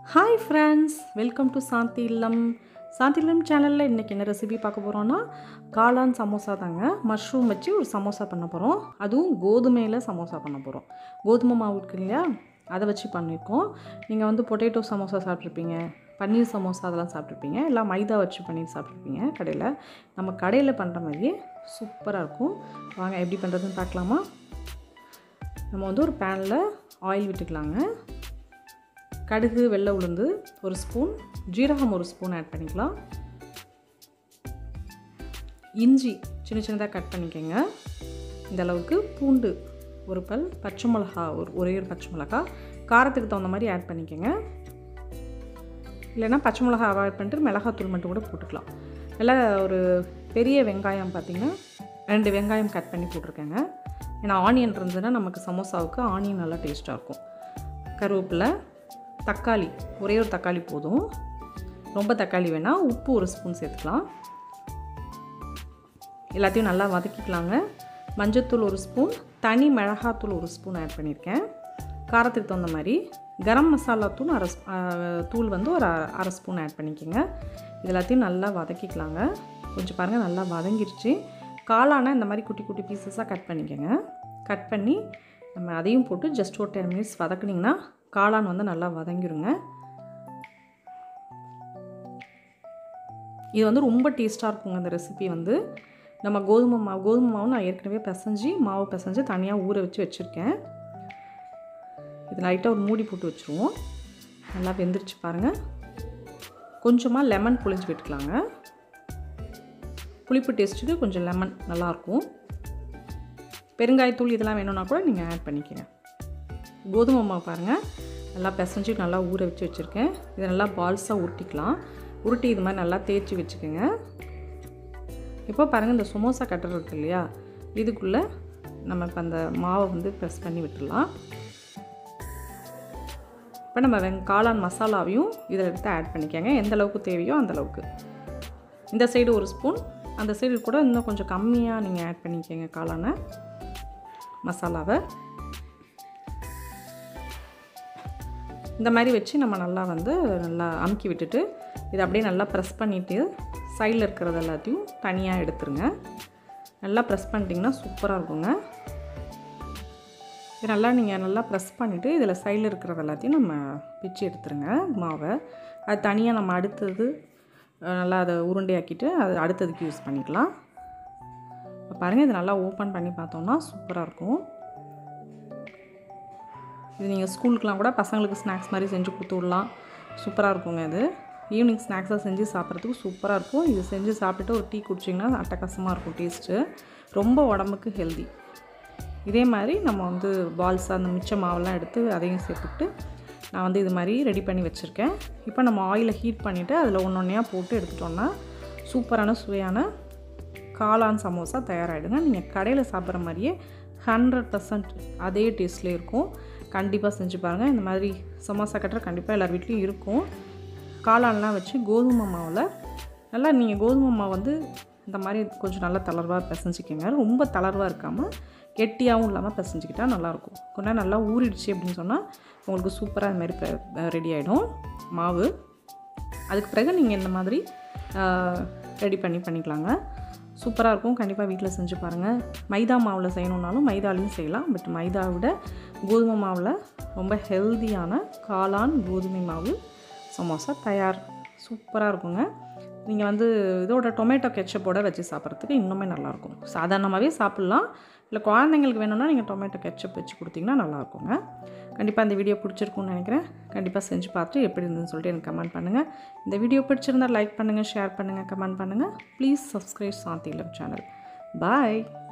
hi friends welcome to Shanti Illam Shanti இல்லம் சேனலில் இன்றைக்கி என்ன ரெசிபி பார்க்க போகிறோன்னா காளான் சமோசா தாங்க மஷ்ரூம் வச்சு ஒரு சமோசா பண்ண போகிறோம் அதுவும் கோதுமையில் சமோசா பண்ண போகிறோம் கோதுமை மாவு இருக்கு இல்லையா அதை வச்சு பண்ணியிருக்கோம் நீங்கள் வந்து பொட்டேட்டோ சமோசா சாப்பிட்ருப்பீங்க பன்னீர் சமோசா அதெல்லாம் சாப்பிட்ருப்பீங்க எல்லாம் மைதா வச்சு பன்னீர் சாப்பிட்ருப்பீங்க கடையில் நம்ம கடையில் பண்ணுற மாதிரியே சூப்பராக இருக்கும் வாங்க எப்படி பண்ணுறதுன்னு பார்க்கலாமா நம்ம வந்து ஒரு பேனில் ஆயில் விட்டுக்கலாங்க கடுகு வெள்ளை உளுந்து ஒரு ஸ்பூன் ஜீரகம் ஒரு ஸ்பூன் ஆட் பண்ணிக்கலாம் இஞ்சி சின்ன சின்னதாக கட் பண்ணிக்கோங்க இந்த அளவுக்கு பூண்டு ஒரு பல் பச்சை மிளகா ஒரு ஒரே ஒரு பச்சை மிளகா காரத்துக்கு தகுந்த மாதிரி ஆட் பண்ணிக்கோங்க இல்லைன்னா பச்சை மிளகா அவாய்ட் பண்ணிட்டு மிளகாத்தூள் மட்டும் கூட போட்டுக்கலாம் நல்லா ஒரு பெரிய வெங்காயம் பார்த்திங்கன்னா ரெண்டு வெங்காயம் கட் பண்ணி போட்டிருக்கேங்க ஏன்னா ஆனியன் இருந்ததுன்னா நமக்கு சமோசாவுக்கு ஆனியன் நல்லா டேஸ்ட்டாக இருக்கும் கருவேப்பிலை தக்காளி ஒரே ஒரு தக்காளி போதும் ரொம்ப தக்காளி வேணால் உப்பு ஒரு ஸ்பூன் சேர்த்துக்கலாம் எல்லாத்தையும் நல்லா வதக்கிக்கலாங்க மஞ்சத்தூள் ஒரு ஸ்பூன் தனி மிளகாத்தூள் ஒரு ஸ்பூன் ஆட் பண்ணியிருக்கேன் காரத்துக்கு தகுந்த மாதிரி கரம் மசாலா தூள் அரை ஸ்பூ- ஆ, தூள் வந்து ஒரு அரை- அரை ஸ்பூன் ஆட் பண்ணிக்கோங்க இது எல்லாத்தையும் நல்லா வதக்கிக்கலாங்க கொஞ்சம் பாருங்கள் நல்லா வதங்கிருச்சு காளான இந்த மாதிரி குட்டி குட்டி பீசஸாக கட் பண்ணிக்கோங்க கட் பண்ணி நம்ம அதையும் போட்டு ஜஸ்ட் ஒரு டென் மினிட்ஸ் வதக்குனிங்கன்னா காளான் வந்து நல்லா வதங்கிருங்க இது வந்து ரொம்ப டேஸ்ட்டாக இருக்குங்க அந்த ரெசிபி வந்து நம்ம கோதுமை மாவு கோதுமை மாவு நான் ஏற்கனவே பிசைஞ்சு மாவு பிசைஞ்சு தனியாக ஊற வச்சு வச்சுருக்கேன் இது லைட்டாக ஒரு மூடி போட்டு வச்சுருவோம் நல்லா வெந்துருச்சு பாருங்கள் கொஞ்சமாக லெமன் புளிஞ்சு விட்டுக்கலாங்க புளிப்பு டேஸ்ட்டுக்கு கொஞ்சம் லெமன் நல்லாயிருக்கும் பெருங்காயத்தூள் இதெல்லாம் வேணும்னா கூட நீங்கள் ஆட் பண்ணிக்கங்க கோதுமை மாவு பாருங்கள் நல்லா பிசைஞ்சு நல்லா ஊற வச்சு வச்சுருக்கேன் இதை நல்லா பால்ஸாக உருட்டிக்கலாம் உருட்டி இது மாதிரி நல்லா தேய்ச்சி வச்சுக்கோங்க இப்போ பாருங்கள் இந்த சமோசா கட்டர் இருக்கு இல்லையா இதுக்குள்ளே நம்ம இப்போ அந்த மாவை வந்து ப்ரெஸ் பண்ணி விட்டுடலாம் இப்போ நம்ம வெங் காளான் மசாலாவையும் இதில் எடுத்து ஆட் பண்ணிக்கோங்க எந்த அளவுக்கு தேவையோ அந்த அளவுக்கு இந்த சைடு ஒரு ஸ்பூன் அந்த சைடு கூட இன்னும் கொஞ்சம் கம்மியாக நீங்கள் ஆட் பண்ணிக்கோங்க காளானை மசாலாவை இந்த மாதிரி வச்சு நம்ம நல்லா வந்து நல்லா அமுக்கி விட்டுட்டு இதை அப்படியே நல்லா ப்ரெஸ் பண்ணிவிட்டு சைடில் இருக்கிறது எல்லாத்தையும் தனியாக எடுத்துருங்க நல்லா ப்ரெஸ் பண்ணிட்டிங்கன்னா சூப்பராக இருக்குங்க இது நல்லா நீங்கள் நல்லா ப்ரெஸ் பண்ணிவிட்டு இதில் சைடில் இருக்கிறது எல்லாத்தையும் நம்ம பிச்சு எடுத்துருங்க மாவை அது தனியாக நம்ம அடுத்தது அஹ், நல்லா அதை உருண்டையாக்கிட்டு அது அடுத்ததுக்கு யூஸ் பண்ணிக்கலாம் இப்போ பாருங்கள் இது நல்லா ஓப்பன் பண்ணி பார்த்தோம்னா சூப்பராக இருக்கும் இது நீங்கள் ஸ்கூலுக்குலாம் கூட பசங்களுக்கு ஸ்நாக்ஸ் மாதிரி செஞ்சு கொடுத்து விடலாம் சூப்பராக இருக்குங்க இது ஈவினிங் ஸ்நாக்ஸாக செஞ்சு சாப்பிட்றதுக்கு சூப்பராக இருக்கும் இது செஞ்சு சாப்பிட்டுட்டு ஒரு டீ குடிச்சிங்கன்னா அட்டகாசமாக இருக்கும் டேஸ்ட்டு ரொம்ப உடம்புக்கு ஹெல்தி இதே மாதிரி நம்ம வந்து பால்ஸ் அந்த மிச்ச மாவெல்லாம் எடுத்து அதையும் சேர்த்துக்கிட்டு நான் வந்து இது மாதிரி ரெடி பண்ணி வச்சுருக்கேன் இப்போ நம்ம ஆயிலை ஹீட் பண்ணிவிட்டு அதில் ஒன்று ஒன்றையாக போட்டு எடுத்துட்டோம்னா சூப்பரான சுவையான காளான் சமோசா தயாராகிடுங்க நீங்கள் கடையில் சாப்பிட்ற மாதிரியே ஹண்ட்ரட் பர்சன்ட் அதே டேஸ்ட்லேயே இருக்கும் கண்டிப்பாக செஞ்சு பாருங்கள் இந்த மாதிரி சமோசா கட்டுற கண்டிப்பாக எல்லார் வீட்லேயும் இருக்கும் காளான்லாம் வச்சு கோதுமை மாவில் நல்லா நீங்கள் கோதுமை மாவு வந்து இந்த மாதிரி கொஞ்சம் நல்லா தளர்வாக பிசைஞ்சிக்கோங்க ரொம்ப தளர்வாக இருக்காமல் கெட்டியாகவும் இல்லாமல் பிசைஞ்சிக்கிட்டா நல்லாயிருக்கும் கொஞ்ச நேரம் நல்லா ஊறிடுச்சு அப்படின்னு சொன்னால் உங்களுக்கு சூப்பராக இந்த மாதிரி ரெடி ஆகிடும் மாவு அதுக்கு பிறகு நீங்கள் இந்த மாதிரி ரெடி பண்ணி பண்ணிக்கலாங்க சூப்பராக இருக்கும் கண்டிப்பாக வீட்டில் செஞ்சு பாருங்கள் மைதா மாவில் செய்யணுன்னாலும் மைதாலையும் செய்யலாம் பட் மைதாவை விட கோதுமை மாவில் ரொம்ப ஹெல்தியான காளான் கோதுமை மாவு சமோசா தயார் சூப்பராக இருக்குங்க நீங்கள் வந்து இதோட டொமேட்டோ கெச்சப்போட வச்சு சாப்பிட்றதுக்கு இன்னுமே நல்லாயிருக்கும் சாதாரணமாகவே சாப்பிட்லாம் இல்லை குழந்தைங்களுக்கு வேணும்னா நீங்கள் டொமேட்டோ கெச்சப் வச்சு கொடுத்தீங்கன்னா நல்லாயிருக்குங்க கண்டிப்பாக இந்த வீடியோ பிடிச்சிருக்கும்னு நினைக்கிறேன் கண்டிப்பாக செஞ்சு பார்த்துட்டு எப்படி இருந்ததுன்னு சொல்லிட்டு எனக்கு கமெண்ட் பண்ணுங்கள் இந்த வீடியோ பிடிச்சிருந்தா லைக் பண்ணுங்கள் ஷேர் பண்ணுங்கள் கமெண்ட் பண்ணுங்கள் please subscribe Shanti Illam channel bye